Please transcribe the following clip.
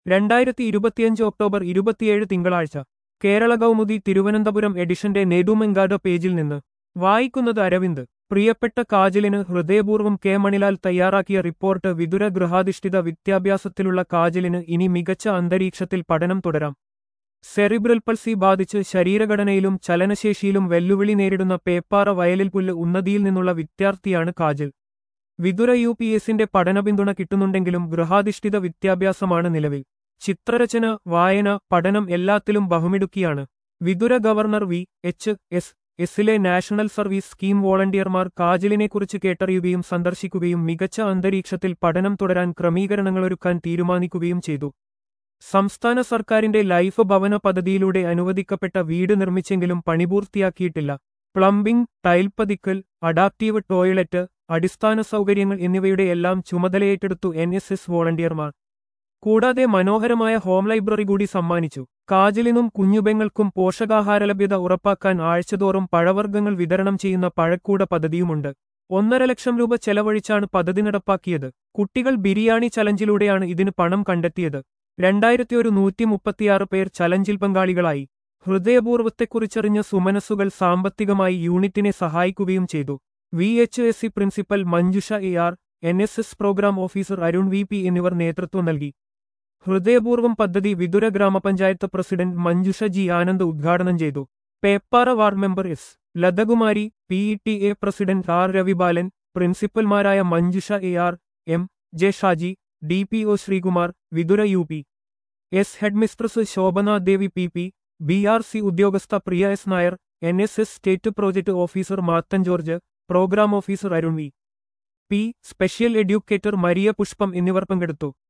രണ്ടായിരത്തി ഇരുപത്തിയഞ്ച് ഒക്ടോബർ ഇരുപത്തിയേഴ് തിങ്കളാഴ്ച കേരള കൗമുദി തിരുവനന്തപുരം എഡിഷന്റെ നെടുമെങ്കാട് പേജിൽ നിന്ന് വായിക്കുന്നത് അരവിന്ദ് പ്രിയപ്പെട്ട കാജലിന് ഹൃദയപൂർവ്വം കെ മണിലാൽ തയ്യാറാക്കിയ റിപ്പോർട്ട് വിതുര ഗൃഹാധിഷ്ഠിത വിദ്യാഭ്യാസത്തിലുള്ള കാജലിന് ഇനി മികച്ച അന്തരീക്ഷത്തിൽ പഠനം തുടരാം സെറിബ്രൽ പൾസി ബാധിച്ച് ശരീരഘടനയിലും ചലനശേഷിയിലും വെല്ലുവിളി നേരിടുന്ന പേപ്പാറ വയലിൽ പുല്ല് ഉന്നതിയിൽ നിന്നുള്ള വിദ്യാർത്ഥിയാണ് കാജൽ വിതുര യു പി എസിന്റെ പഠനപിന്തുണ കിട്ടുന്നുണ്ടെങ്കിലും ഗൃഹാധിഷ്ഠിത വിദ്യാഭ്യാസമാണ് നിലവിൽ ചിത്രരചന വായന പഠനം എല്ലാത്തിലും ബഹുമിടുക്കിയാണ് Vithura governor V H S എസിലെ നാഷണൽ സർവീസ് സ്കീം വോളണ്ടിയർമാർ കാജലിനെക്കുറിച്ച് കേട്ടറിയുകയും സന്ദർശിക്കുകയും മികച്ച അന്തരീക്ഷത്തിൽ പഠനം തുടരാൻ ക്രമീകരണങ്ങളൊരുക്കാൻ തീരുമാനിക്കുകയും ചെയ്തു സംസ്ഥാന സർക്കാരിന്റെ ലൈഫ് ഭവന പദ്ധതിയിലൂടെ അനുവദിക്കപ്പെട്ട വീട് നിർമ്മിച്ചെങ്കിലും പണിപൂർത്തിയാക്കിയിട്ടില്ല പ്ലംബിംഗ് ടൈൽ പതിക്കൽ അഡാപ്റ്റീവ് ടോയ്ലറ്റ് അടിസ്ഥാന സൗകര്യങ്ങൾ എന്നിവയുടെ എല്ലാം ചുമതലയേറ്റെടുത്തു എൻ എസ് എസ് വോളണ്ടിയർമാർ കൂടാതെ മനോഹരമായ ഹോം ലൈബ്രറി കൂടി സമ്മാനിച്ചു കാജലിനും കുഞ്ഞുബെങ്ങൾക്കും പോഷകാഹാര ലഭ്യത ഉറപ്പാക്കാൻ ആഴ്ചതോറും പഴവർഗ്ഗങ്ങൾ വിതരണം ചെയ്യുന്ന പഴക്കൂട പദ്ധതിയുമുണ്ട് ഒന്നര ലക്ഷം രൂപ ചെലവഴിച്ചാണ് പദ്ധതി നടപ്പാക്കിയത് കുട്ടികൾ ബിരിയാണി ചലഞ്ചിലൂടെയാണ് ഇതിന് പണം കണ്ടെത്തിയത് രണ്ടായിരത്തി ഒരു നൂറ്റി മുപ്പത്തിയാറ് പേർ ചലഞ്ചിൽ പങ്കാളികളായി ഹൃദയപൂർവ്വത്തെക്കുറിച്ചറിഞ്ഞ സുമനസ്സുകൾ സാമ്പത്തികമായി യൂണിറ്റിനെ സഹായിക്കുകയും ചെയ്തു V H S C principal Manjusha A R N S S programme officer Arun V P എന്നിവർ നേതൃത്വം നൽകി ഹൃദയപൂർവ്വം പദ്ധതി വിതുര ഗ്രാമപഞ്ചായത്ത് പ്രസിഡന്റ് മഞ്ജുഷ ജി ആനന്ദ് ഉദ്ഘാടനം ചെയ്തു Peppara ward member S Lathakumari P E T A president R Ravibalan പ്രിൻസിപ്പൽമാരായ Manjusha A R M J Shaji D P O Sreekumar Vithura U P S headmistress Shobhana Devi P P B R C ഉദ്യോഗസ്ഥ Priya S Nair N S S state project officer Mathan George programme officer Arun V P special educator Maria Pushpam എന്നിവർ പങ്കെടുത്തു